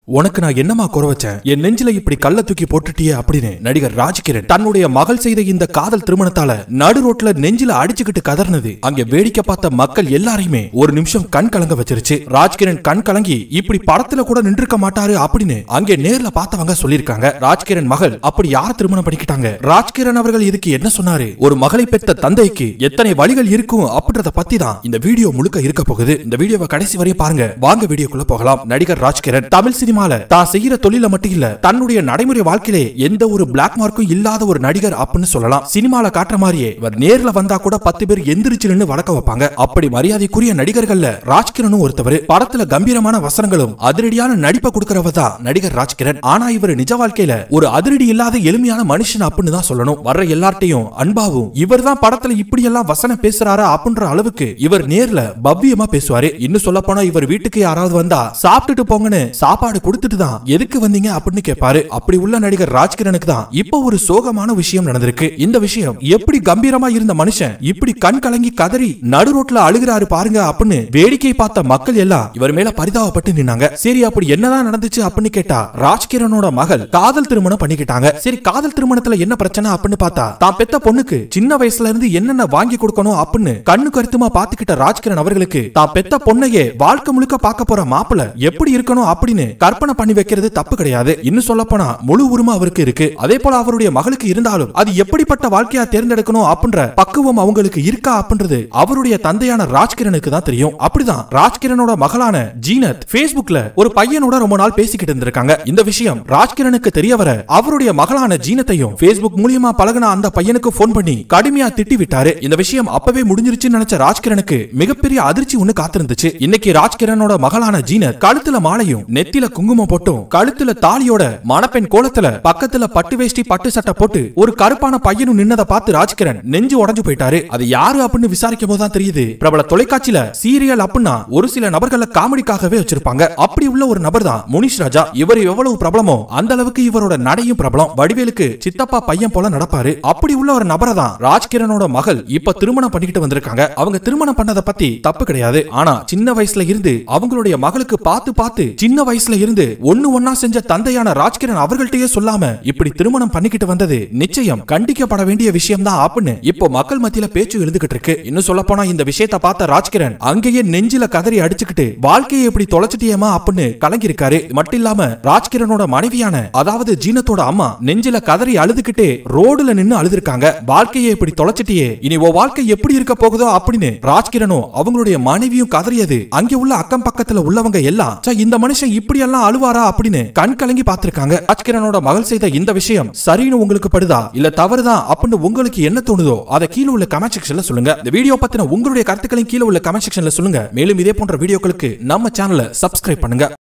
உனக்கு நான் என்னமா குறை வச்சேன் என் நெஞ்சில இப்படி கல்ல தூக்கி போட்டுட்டியே அப்படின்னு நடிகர் ராஜ்கிரண் தன்னுடைய மகள் செய்த இந்த காதல் திருமணத்தால நடு ரோட்ல நெஞ்சில அடிச்சுக்கிட்டு கதர்னது அங்க வேடிக்கை பார்த்த மக்கள் எல்லாரையுமே ஒரு நிமிஷம் கண் கலங்க வச்சிருச்சு ராஜ்கிரண் கண் கலங்கி இப்படி படத்துல கூட நின்றுக்க மாட்டாரு அப்படின்னு அங்கே நேர்ல பார்த்தவங்க சொல்லிருக்காங்க ராஜ்கிரண் மகள் அப்படி யார திருமணம் பண்ணிக்கிட்டாங்க ராஜ்கிரண் அவர்கள் இதுக்கு என்ன சொன்னாரு ஒரு மகளை பெத்த தந்தைக்கு எத்தனை வழிகள் இருக்கும் அப்படின்றத பத்தி தான் இந்த வீடியோ முழுக்க இருக்க போகுது இந்த வீடியோவை கடைசி வரையும் பாருங்க வாங்க வீடியோக்குள்ள போகலாம் நடிகர் ராஜ்கிரண் தமிழ் சினிமால தான் செய்யற தொழில மட்டும் இல்ல தன்னுடைய நடைமுறை வாழ்க்கையிலே எந்த ஒரு பிளாக் மார்க்கும் இல்லாத ஒரு நடிகர் அப்படின்னு சொல்லலாம் சினிமால காட்டுற மாதிரியே இவர் நேர்ல வந்தா கூட பத்து பேர் எந்திரிச்சு நின்னு வழக்க வைப்பாங்க அப்படி மரியாதைக்குரிய நடிகர்கள்ல ராஜ்கிரனும் ஒருத்தவர் படத்துல கம்பீரமான வசனங்களும் அதிரடியான நடிப்பை கொடுக்கறவர் தான் நடிகர் ராஜ்கிரண் ஆனா இவர் நிஜ வாழ்க்கையில ஒரு அதிரடி இல்லாத எளிமையான மனுஷன் அப்படின்னு தான் சொல்லணும் வர்ற எல்லார்ட்டையும் அன்பாவும் இவர் தான் படத்துல இப்படி எல்லாம் வசனம் பேசுறாரா அப்படின்ற அளவுக்கு இவர் நேர்ல பவ்யமா பேசுவாரு இன்னும் சொல்ல போனா இவர் வீட்டுக்கு யாராவது வந்தா சாப்பிட்டுட்டு போங்கன்னு சாப்பாடு கொடுத்துட்டு தான் எதுக்கு வந்தீங்க அப்படின்னு கேட்பாரு அப்படி உள்ள நடிகர் ராஜ்கிரனுக்கு தான் இப்போ ஒரு சோகமான விஷயம் நடந்திருக்கு இந்த விஷயம் எப்படி கம்பீரமா இருந்த மனுஷன் இப்படி கண் கலங்கி கதறி நடு ரோட்ல அழுகிறாரு பாருங்க அப்படின்னு வேடிக்கை பார்த்த மக்கள் எல்லாம் இவர் மேல பரிதாபப்பட்டு நின்னாங்க சரி அப்படி என்னதான் நடந்துச்சு அப்படின்னு கேட்டா ராஜ்கிரனோட மகள் காதல் திருமணம் பண்ணிக்கிட்டாங்க சரி காதல் திருமணத்துல என்ன பிரச்சனை அப்படின்னு பார்த்தா தான் பெத்த பொண்ணுக்கு சின்ன வயசுல இருந்து என்னென்ன வாங்கி கொடுக்கணும் அப்படின்னு கண்ணு கருத்துமா பாத்துக்கிட்ட ராஜ்கிரண் அவர்களுக்கு தான் பெத்த பொண்ணையே வாழ்க்கை முழுக்க பார்க்க போற மாப்பிள எப்படி இருக்கணும் அப்படின்னு கற்பனை பண்ணி வைக்கிறது தப்பு கிடையாது இன்னும் சொல்ல போனா முழு உரிமை அவருக்கு இருக்கு அதே போல அவருடைய மகளுக்கு இருந்தாலும் அது எப்படிப்பட்ட வாழ்க்கையா தேர்ந்தெடுக்கணும் அப்படின்ற பக்குவம் அவங்களுக்கு இருக்கா அப்படின்றது அவருடைய தந்தையான ராஜ்கிரனுக்கு தான் தெரியும் அப்படிதான் ராஜ்கிரனோட மகளான ஜீனத் Facebookல ஒரு பையனோட ரொம்ப நாள் பேசிக்கிட்டு இருந்திருக்காங்க இந்த விஷயம் ராஜ்கிரனுக்கு தெரிய வர அவருடைய மகளான ஜீனத்தையும் Facebook மூலியமா பழகுன அந்த பையனுக்கு போன் பண்ணி கடுமையா திட்டி விட்டாரு இந்த விஷயம் அப்பவே முடிஞ்சிருச்சுன்னு நினைச்ச ராஜ்கிரனுக்கு மிகப்பெரிய அதிர்ச்சி ஒண்ணு காத்திருந்துச்சு இன்னைக்கு ராஜ்கிரனோட மகளான ஜீனத் கழுத்துல மாலையும் நெத்தில குங்குமம் போட்டும் கழுத்துல தாலியோட மணப்பெண் கோலத்துல பக்கத்துல பட்டு வேஷ்டி பட்டு சட்டை போட்டு ஒரு கருப்பான பையனும் நின்னதை பார்த்து ராஜ்கிரண் நெஞ்சு உடைஞ்சு போயிட்டாரு அது யாரு அப்படின்னு விசாரிக்கும் போது தான் தெரியுது பிரபல தொலைக்காட்சியில சீரியல் அப்படின்னா ஒரு சில நபர்களை காமெடிக்காகவே வச்சிருப்பாங்க அப்படி உள்ள ஒரு நபர் தான் முனிஷ் ராஜா இவர் எவ்வளவு பிரபலமோ அந்த அளவுக்கு இவரோட நடையும் பிரபலம் வடிவேலுக்கு சித்தப்பா பையன் போல நடப்பாரு அப்படி உள்ள ஒரு நபரை தான் ராஜ்கிரனோட மகள் இப்ப திருமணம் பண்ணிக்கிட்டு வந்திருக்காங்க அவங்க திருமணம் பண்ணதை பத்தி தப்பு கிடையாது ஆனா சின்ன வயசுல இருந்து அவங்களுடைய மகளுக்கு பார்த்து பார்த்து சின்ன வயசுல இருந்து ஒண்ணு ஒன்னா செஞ்ச தந்தையான ராஜ்கிரண் அவர்கள்ட்டயே சொல்லாம இப்படி திருமணம் பண்ணிக்கிட்டு வந்தது நிச்சயம் கண்டிக்கப்பட வேண்டிய விஷயம் தான் அப்படின்னு இப்போ மக்கள் மத்தியில பேச்சு எழுந்துகிட்டு இருக்கு இன்னும் சொல்ல போனா இந்த விஷயத்தை பார்த்த ராஜ்கிரண் அங்கேயே நெஞ்சில கதறி அடிச்சுக்கிட்டு வாழ்க்கையை எப்படி தொலைச்சிட்டியேமா அப்படின்னு கலங்கி இருக்காரு மட்டும் இல்லாம ராஜ்கிரனோட மனைவியான அதாவது ஜீனத்தோட அம்மா நெஞ்சில கதறி அழுதுகிட்டே ரோடுல நின்னு அழுதுருக்காங்க வாழ்க்கையை இப்படி தொலைச்சிட்டியே இனி உன் வாழ்க்கை எப்படி இருக்க போகுதோ அப்படின்னு ராஜ்கிரனும் அவங்களுடைய மனைவியும் கதறியது அங்கே உள்ள அக்கம் பக்கத்துல உள்ளவங்க எல்லாம் "ச்சே, இந்த மனுஷன் இப்படி எல்லாம் அழுவாரா அப்படின்னு கண் கலங்கி பார்த்திருக்காங்க ராஜ்கிரனோட மகள் செய்த இந்த விஷயம் சரின்னு உங்களுக்கு படுதா இல்ல தவறுதான் அப்படின்னு உங்களுக்கு என்ன தோணுதோ அதை கீழே உள்ள கமெண்ட் செக்ஷன்ல சொல்லுங்க இந்த வீடியோ பத்தின உங்களுடைய கருத்துக்களையும் கீழே உள்ள கமெண்ட் செக்ஷன்ல சொல்லுங்க மேலும் இதே போன்ற வீடியோக்களுக்கு நம்ம சேனலை சப்ஸ்கிரைப் பண்ணுங்க